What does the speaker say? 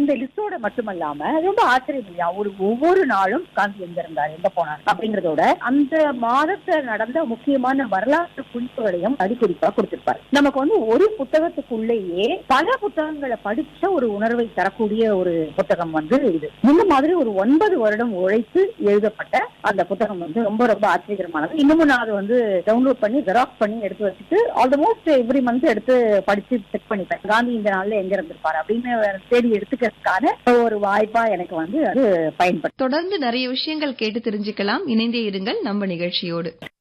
அந்த லிஸ்டோட மட்டுமல்லாம ரொம்ப ஆச்சரியம் இல்லையா ஒரு ஒவ்வொரு நாளும் காந்தி எங்க இருந்தார் எங்க போனார் அப்படிங்கறதோட அந்த மாதத்துல நடந்த முக்கியமான வரலாற்று குறிப்புகளையும் அடிக்குறிப்பா கொடுத்திருப்பாரு நமக்கு வந்து ஒரு புத்தகத்துக்குள்ளேயே பல புத்தகங்களை படிச்ச ஒரு உணர்வை தரக்கூடிய ஒரு புத்தகம் வந்து இது இந்த மாதிரி ஒரு ஒன்பது வருடம் உழைத்து எழுதப்பட்ட அந்த புத்தகம் வந்து ரொம்ப ரொம்ப ஆச்சரியகரமானது இன்னமும் நான் அதை வந்து டவுன்லோட் பண்ணி ஜெராக்ஸ் பண்ணி எடுத்து வச்சுட்டு ஆல்மோஸ்ட் எவ்ரி மந்த் எடுத்து படிச்சு செக் பண்ணிப்பேன் காந்தி இந்த நாள்ல எங்க இருந்திருப்பாரு அப்படின்னு தேடி எடுத்துக்கிறதுக்கான ஒரு வாய்ப்பா எனக்கு வந்து அது பயன்படும் தொடர்ந்து நிறைய விஷயங்கள் கேட்டு தெரிஞ்சுக்கலாம் இணைந்தே இருங்கள் நம்ம நிகழ்ச்சியோடு